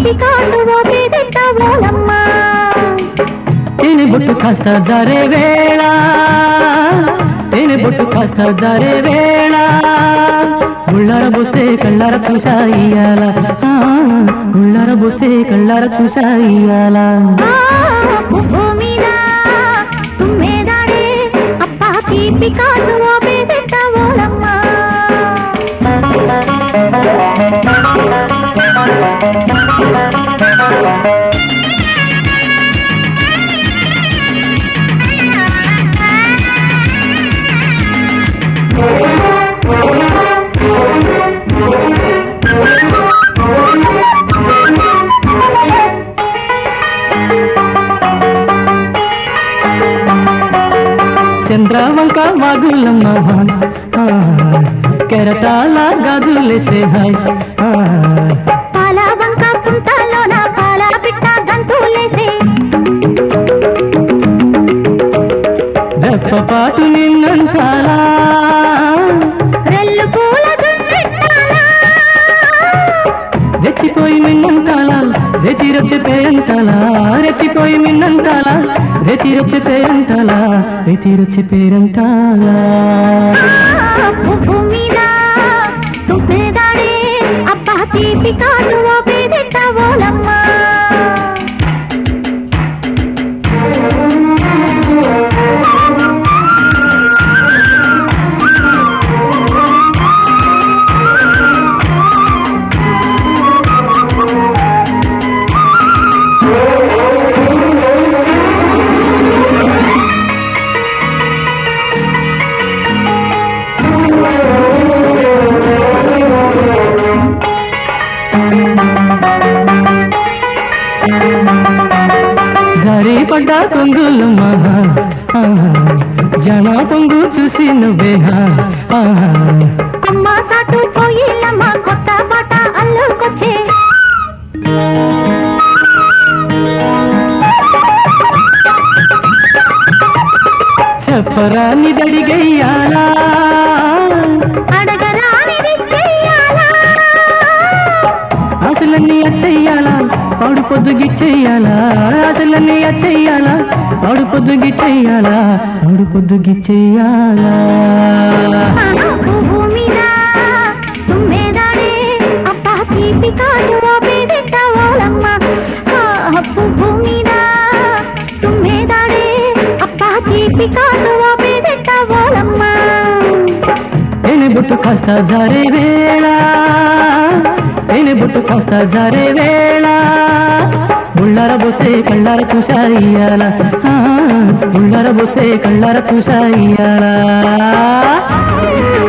తీపి కాటువో పేదెట్టవోలమ్మా తేనె బొట్టు కాస్త జారే వేళ తేనె బొట్టు కాస్త జారే వేళ ఉళ్ళార బోస్తే కళ్ళార చూసా ఇయ్యాల ఆ, ఉళ్ళార బోస్తే కళ్ళార చూసా ఇయ్యాల పువ్వు మీద తుమ్మెదాడే అబ్బా తీపి కాటువో పేదెట్టవోలమ్మా చంద్రవంక వాగులమ్మ ఆ, కెరటాల గాజులేసే హాయ్ ఆ, పాల వంక పుంతలోన పాల పిట్ట గంతులేసే రెప్పపాటు నిన్నంటాలా రెల్లు పూల దున్నెట్టాలా రెచ్చిపోయి మిన్నంటాలా రెచి రెచ్చి పేరంటాలా రెచ్చిపోయి మిన్నంటాలా రెచి రెచ్చి పేరంటాలా రెచి రెచ్చి పేరంటాలా పువ్వు మీద తుమ్మెదాడే అబ్బా తీపి కాటువో పేదెట్టవోలమ్మా జారి పడ్డా కొంగులమ్మ ఆహా, జన పొంగు చూసి నువ్వే ఆహా, కొమ్మ సాటు పోయిలమ్మ కొత్త పాట అల్లుకొచ్చే చెప్పరాని దడిగయ్యాలా అడగరానిది చెయ్యాలా అసలన్నీ అచ్చయ్యాలా పాడు పొద్దుగి చెయ్యాలా అసలన్నీ అచ్చయ్యాలా పాడు పొద్దుగి చెయ్యాలా పాడు పొద్దుగి చెయ్యాలా పువ్వు మీద తుమ్మెదాడే అబ్బా తీపి కాటువో పేదెట్టవోలమ్మ ఆ, పువ్వు మీద తుమ్మెదాడే అబ్బా తీపి కాటువో పేదెట్టవోలమ్మ తేనె బుట్టు కాస్త జారే వేళ తేనె బుట్టు కాస్త జారే వేళ ఉళ్ళార బోస్తే కళ్ళార చూసా ఇయ్యాల ఉళ్ళార బోస్తే కళ్ళార చూసా ఇయ్యాల